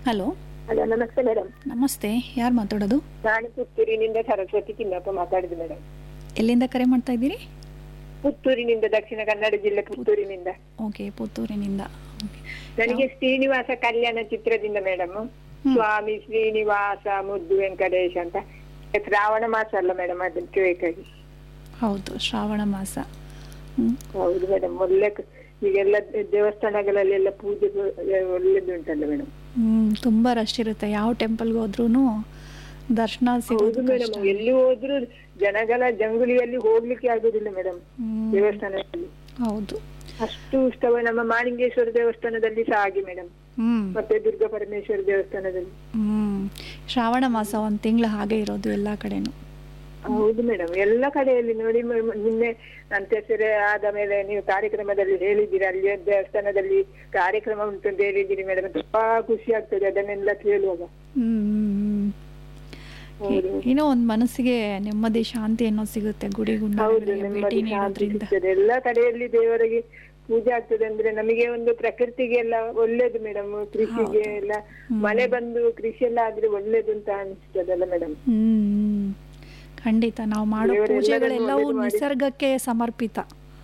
Hello hello ನಮಸ್ತೆ madam ನಮಸ್ತೆ ಯಾರು ಮಾತಾಡೋದು ನಾನು ಪುತ್ತೂರಿನಿಂದ ಸರಸ್ವತಿ ತಿಮ್ಮಪ್ಪ ಮಾತಾಡಿದ್ದು ಮೇಡಮ್ ಎಲ್ಲಿಂದ ಕರೆ ಮಾಡ್ತಾ ಇದ್ದೀರಿ ಪುತ್ತೂರಿನಿಂದ ದಕ್ಷಿಣ ಕನ್ನಡ ಜಿಲ್ಲೆ ಪುತ್ತೂರಿನಿಂದ ಓಕೆ ಪುತ್ತೂರಿನಿಂದ ಓಕೆ ನನಗೆ ಶ್ರೀನಿವಾಸ ಕಲ್ಯಾಣ ಚಿತ್ರದಿಂದ ಮೇಡಮ್ ಸ್ವಾಮಿ ಶ್ರೀನಿವಾಸ ಮುದ್ದು ವೆಂಕಟೇಶ್ ಅಂತ ಶ್ರಾವಣ ಮಾಸ ಅಲ್ಲ ಮೇಡಮ್ ಅದಕ್ಕೆ ಬೇಕಾಗಿ ಹೌದು ಶ್ರಾವಣ ಮಾಸ ಹ್ಮ್. ಹೌದು ಮೇಡಮ್ ಒಳ್ಳೆ ಕ- ಈಗೆಲ್ಲ ದೇವಸ್ಥಾನಗಳಲ್ಲೆಲ್ಲ ಪೂಜೆ ಒಳ್ಳೇದುಂಟಲ್ಲ ಮೇಡಮ್ ಹ್ಮ್ ತುಂಬ ರಶ್ ಇರುತ್ತೆ ಯಾವ ಟೆಂಪಲ್ಗೆ ಹೋದ್ರೂ ದರ್ಶನ ಹೌದು ಸಿಗೋದು ಮೇಡಮ್ ಕಷ್ಟ ಎಲ್ಲಿ ಹೋದ್ರು ಜನಗಳ ಜಂಗುಳಿಯಲ್ಲಿ ಹೋಗ್ಲಿಕ್ಕೆ ಆಗುದಿಲ್ಲ ಮೇಡಮ್ ಹ್ಮ್. ದೇವಸ್ಥಾನದಲ್ಲಿ ಹೌದು ಅಷ್ಟು ಉತ್ಸವ ನಮ್ಮ ಮಾಲಿಂಗೇಶ್ವರ ದೇವಸ್ಥಾನದಲ್ಲಿ ಸಹ ಹಾಗೆ ಮೇಡಮ್ ಹ್ಮ್ ಮತ್ತೆ ದುರ್ಗಾ ಪರಮೇಶ್ವರ ದೇವಸ್ಥಾನದಲ್ಲಿ ಹ್ಮ್ ಶ್ರಾವಣ ಮಾಸ ಒಂದು ತಿಂಗಳು ಹಾಗೆ ಇರೋದು ಎಲ್ಲ ಕಡೆನೂ ಹೌದು ಮೇಡಮ್ ಎಲ್ಲ ಕಡೆಯಲ್ಲಿ ನೋಡಿ ಮ- ನಿನ್ನೆ ಅಂತ್ಯಸರೆ ಆದ ಮೇಲೆ ನೀವು ಕಾರ್ಯಕ್ರಮದಲ್ಲಿ ಹೇಳಿದ್ದೀರಿ ಅಲ್ಲಿ ದೇವಸ್ಥಾನದಲ್ಲಿ ಕಾರ್ಯಕ್ರಮ ಉಂಟು ಅಂತ ಹೇಳಿದ್ದೀರಿ ಮೇಡಮ್ ತುಂಬಾ ಖುಷಿ ಆಗ್ತದೆ ಅದನ್ನೆಲ್ಲ ಕೇಳುವಾಗ ಹ್ಮ್ ಹೌದು. ಏನೋ ಒಂದು ಮನಸ್ಸಿಗೆ ನೆಮ್ಮದಿ ಶಾಂತಿ ಅನ್ನೋ ಸಿಗುತ್ತೆ ಗುಡಿ ಹೌದು ಗುಂಡಗಳಿಗೆ ಭೇಟಿ ನೆಮ್ಮದಿ ಶಾಂತಿ ನೀಡೋದ್ರಿಂದ ಸಿಗ್ತದೆ ಎಲ್ಲ ಕಡೆಯಲ್ಲಿ ದೇವರಿಗೆ ಪೂಜೆ ಆಗ್ತದೆ ಅಂದ್ರೆ ನಮಗೆ ಒಂದು ಪ್ರಕೃತಿಗೆ ಎಲ್ಲ ಒಳ್ಳೇದು ಮೇಡಮ್ ಕೃಷಿಗೆ ಎಲ್ಲ ಮಳೆ ಬಂದು ಕೃಷಿ ಎಲ್ಲ ಆದ್ರೆ ಒಳ್ಳೇದು ಅಂತ ಅನಿಸ್ತದಲ್ಲ ಮೇಡಮ್ ಹ್ಮ್ ಖಂಡಿತ ನಾವು ಮಾಡೋ ದೇವರು ಪೂಜೆಗಳೆಲ್ಲವೂ ಎಲ್ಲರನ್ನೂ ಒಳ್ಳೆದು ಮಾಡಿ- ನಿಸರ್ಗಕ್ಕೆ ಸಮರ್ಪಿತ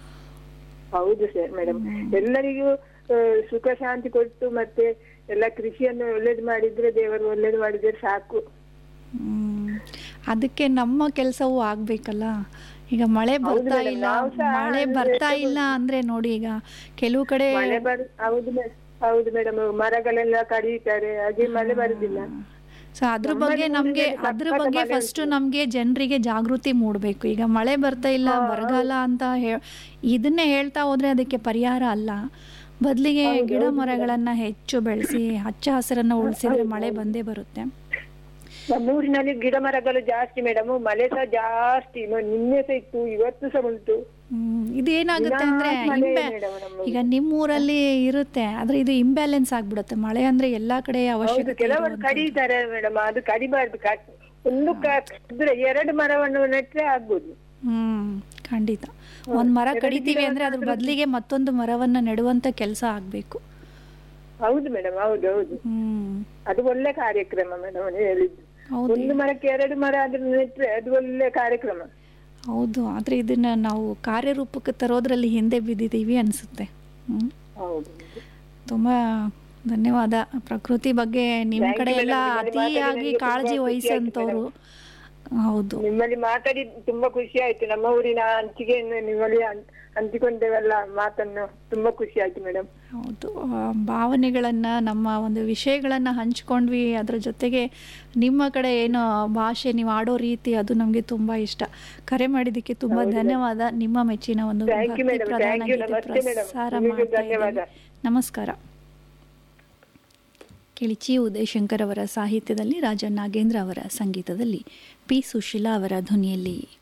ಹೌದು ಸರ್ ಮೇಡಮ್ ಎಲ್ಲರಿಗೂ ಆ, ಸುಖ ಶಾಂತಿ ಕೊಟ್ಟು ಮತ್ತೆ ಎಲ್ಲ ಕೃಷಿಯನ್ನು ಒಳ್ಳೇದು ಮಾಡಿದ್ರೆ ದೇವರು ಒಳ್ಳೇದು ಮಾಡಿದ್ರೆ ಸಾಕು ಹ್ಮ್. ಅದಕ್ಕೆ ನಮ್ಮ ಕೆಲಸವೂ ಆಗ್ಬೇಕಲ್ಲ ಈಗ ಮಳೆ ಹೌದು ಬರ್ತಾ madam, ಇಲ್ಲ ನಾವು ಸಹ ಮಳೆ ಅಂದ್ರೆ ಬರ್ತಾ ಇಲ್ಲ ಅಂದ್ರೆ ನೋಡಿ ಈಗ ಕೆಲವು ಕಡೆ ಮಳೆ ಬರ್ ಹೌದು ಮೇಡಮ್ ಹೌದು ಮೇಡಮ್ ಮರಗಳೆಲ್ಲ ಕಡಿತಾರೆ ಹಾಗೆ ಮಳೆ ಬರುದಿಲ್ಲ ಸೊ ಅದ್ರ ನಮ್ಮ ಬಗ್ಗೆ ನಮ್ಗೆ ಊರಿನಲ್ಲಿ ಅದ್ರ ಸಖತ್ ಬಗ್ಗೆ ಮಳೆ ಫಸ್ಟ್ ನಮ್ಗೆ ಜನರಿಗೆ ಜಾಗೃತಿ ಮೂಡಬೇಕು ಈಗ ಮಳೆ ಬರ್ತಾ ಇಲ್ಲ ಬರಗಾಲ ಅಂತ ಹೇ- ಇದನ್ನೇ ಹೇಳ್ತಾ ಹೋದ್ರೆ ಅದಕ್ಕೆ ಪರಿಹಾರ ಅಲ್ಲ ಬದಲಿಗೆ ಗಿಡ ಮರಗಳನ್ನ ಹೆಚ್ಚು ಬೆಳೆಸಿ ಹಚ್ಚ ಹಸಿರನ್ನ ಉಳಿಸಿದ್ರೆ ಮಳೆ ಬಂದೇ ಬರುತ್ತೆ ನಮ್ಮ ಊರಿನಲ್ಲಿ ಗಿಡ ಮರಗಳು ಜಾಸ್ತಿ ಮೇಡಮ್ ಮಳೆ ಸಹ ಜಾಸ್ತಿ ಮ- ನಿನ್ನೆ ಸಹ ಇತ್ತು ಇವತ್ತು ಸಹ ಉಂಟು ಹ್ಮ್, ಇದೇನಾಗುತ್ತೆ ದಿನಾ ಅಂದ್ರೆ ಮಳೆ ಇಂಬ್ಯಾ ಮೇಡಮ್ ನಮ್ಮ ಈಗ ನಿಮ್ಮ ಊರಲ್ಲಿ ಇರುತ್ತೆ ಆದ್ರೆ ಇದು ಇಂಬ್ಯಾಲೆನ್ಸ್ ಆಗ್ಬಿಡುತ್ತೆ ಮಳೆ ಅಂದ್ರೆ ಎಲ್ಲಾ ಕಡೆ ಹೌದು ಅವಶ್ಯಕತೆ ಕೆಲವರು ಇರುವಂಥದ್ದು. ಕಡಿತಾರೆ ಮೇಡಮ್ ಅದು ಕಡಿಬಾರ್ದು ಕ- ಒಂದು ಕಡಿದ್ರೆ ಎರಡು ಮರವನ್ನು ನೆಟ್ರೆ ಆಗ್ಬೋದು ಹ್ಮ್ ಖಂಡಿತ ಒಂದ್ ಮರ ಕಡಿತೀವಿ ಅಂದ್ರೆ ಅದ್ರ ಬದಲಿಗೆ ಮತ್ತೊಂದು ಮರವನ್ನ ನೆಡುವಂತ ಕೆಲಸ ಆಗ್ಬೇಕು ಹೌದು ಮೇಡಮ್ ಹೌದು ಹೌದು ಹ್ಮ್ ಅದು ಒಳ್ಳೆ ಕಾರ್ಯಕ್ರಮ ಮೇಡಮ್ ಹೇಳಿದ್ದು ಹೌದು ಒಂದು ಮರಕ್ಕೆ ಎರಡು ಮರ ಆದ್ರೆ ನೆಟ್ರೆ ಅದು ಒಳ್ಳೆ ಕಾರ್ಯಕ್ರಮ ಹೌದು ಆದ್ರೆ ಇದನ್ನ ನಾವು ಕಾರ್ಯರೂಪಕ್ಕೆ ತರೋದ್ರಲ್ಲಿ ಹಿಂದೆ ಬಿದ್ದಿದ್ದೀವಿ ಅನ್ಸುತ್ತೆ ಹ್ಮ್ ಹೌದು ತುಂಬಾ ಧನ್ಯವಾದ ಪ್ರಕೃತಿ ಬಗ್ಗೆ ನಿಮ್ Thank you ಕಡೆ ಎಲ್ಲ madam. ನಿಮ್ಮಲ್ಲಿ ಮಾತಾಡಿ ಅತಿಯಾಗಿ ನನಗೆ ಕಾಳಜಿ ತುಂಬಾ ಖುಷಿ ಆಯ್ತು ವಹಿಸಂತವ್ರು ಹೌದು ನಿಮ್ಮಲ್ಲಿ ಮಾತಾಡಿ ತುಂಬಾ ಖುಷಿ ಆಯ್ತು ನಮ್ಮ ಊರಿನ ಹಂಚಿಗೆ ನಿಮ್ಮಲ್ಲಿ ಹಂ- ಹಂಚಿಕೊಂಡೇವಲ್ಲ ಮಾತನ್ನು ತುಂಬಾ ಖುಷಿ ಆಯ್ತು ಮೇಡಮ್ ಹೌದು ಆ, ಭಾವನೆಗಳನ್ನ ನಮ್ಮ ಒಂದು ವಿಷಯಗಳನ್ನ ಹಂಚ್ಕೊಂಡ್ವಿ ಅದ್ರ ಜೊತೆಗೆ ನಿಮ್ಮ ಕಡೆ ಏನು ಭಾಷೆ ನೀವು ಆಡೋ ರೀತಿ ಅದು ನಮಗೆ ತುಂಬಾ ಇಷ್ಟ ಕರೆ ಮಾಡಿದ್ದಕ್ಕೆ ತುಂಬಾ ಧನ್ಯವಾದ ನಿಮ್ಮ ಮೆಚ್ಚಿನ ಒಂದು Thank you ಭಕ್ತಿ madam. ಪ್ರಧಾನ Thank you. ಗೀತೆ ನಮಸ್ತೆ madam. ಪ್ರಸಾರ ನಿಮಗೂ ಮಾಡ್ತಾ ಧನ್ಯವಾದ. ಇದ್ದೀನಿ. ನಮಸ್ಕಾರ ಕಿಳಿಚಿ ಉದಯಶಂಕರ್ ಅವರ ಸಾಹಿತ್ಯದಲ್ಲಿ ರಾಜ ನಾಗೇಂದ್ರ ಅವರ ಸಂಗೀತದಲ್ಲಿ ಪಿ ಸುಶೀಲಾ ಅವರ ಧ್ವನಿಯಲ್ಲಿ